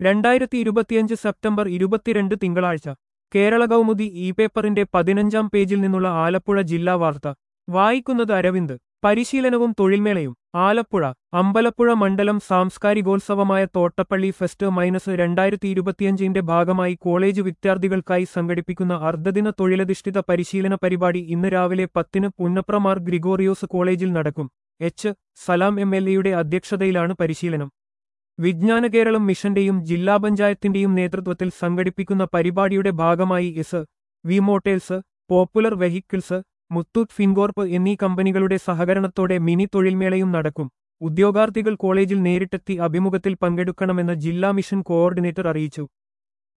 രണ്ടായിരത്തി ഇരുപത്തിയഞ്ച് സെപ്റ്റംബർ ഇരുപത്തിരണ്ട് തിങ്കളാഴ്ച കേരള കൗമുദി ഇ പേപ്പറിന്റെ പതിനഞ്ചാം പേജിൽ നിന്നുള്ള ആലപ്പുഴ ജില്ലാ വാർത്ത വായിക്കുന്നത് അരവിന്ദ് പരിശീലനവും തൊഴിൽമേളയും ആലപ്പുഴ അമ്പലപ്പുഴ മണ്ഡലം സാംസ്കാരികോത്സവമായ തോട്ടപ്പള്ളി ഫെസ്റ്റ് മൈനസ് രണ്ടായിരത്തി ഇരുപത്തിയഞ്ചിന്റെ ഭാഗമായി കോളേജ് വിദ്യാർത്ഥികൾക്കായി സംഘടിപ്പിക്കുന്ന അർദ്ധദിന തൊഴിലധിഷ്ഠിത പരിശീലന പരിപാടി ഇന്ന് രാവിലെ പത്തിന് പുന്നപ്രമാർ ഗ്രിഗോറിയോസ് കോളേജിൽ നടക്കും എച്ച് സലാം എം എൽ എയുടെ അധ്യക്ഷതയിലാണ് പരിശീലനം വിജ്ഞാന കേരളം മിഷന്റെയും ജില്ലാ പഞ്ചായത്തിന്റെയും നേതൃത്വത്തിൽ സംഘടിപ്പിക്കുന്ന പരിപാടിയുടെ ഭാഗമായി S V motors popular vehicles Muthoot Fincorp എന്നീ കമ്പനികളുടെ സഹകരണത്തോടെ മിനി തൊഴിൽമേളയും നടക്കും ഉദ്യോഗാർത്ഥികൾ കോളേജിൽ നേരിട്ടെത്തി അഭിമുഖത്തിൽ പങ്കെടുക്കണമെന്ന് ജില്ലാ മിഷൻ കോഓർഡിനേറ്റർ അറിയിച്ചു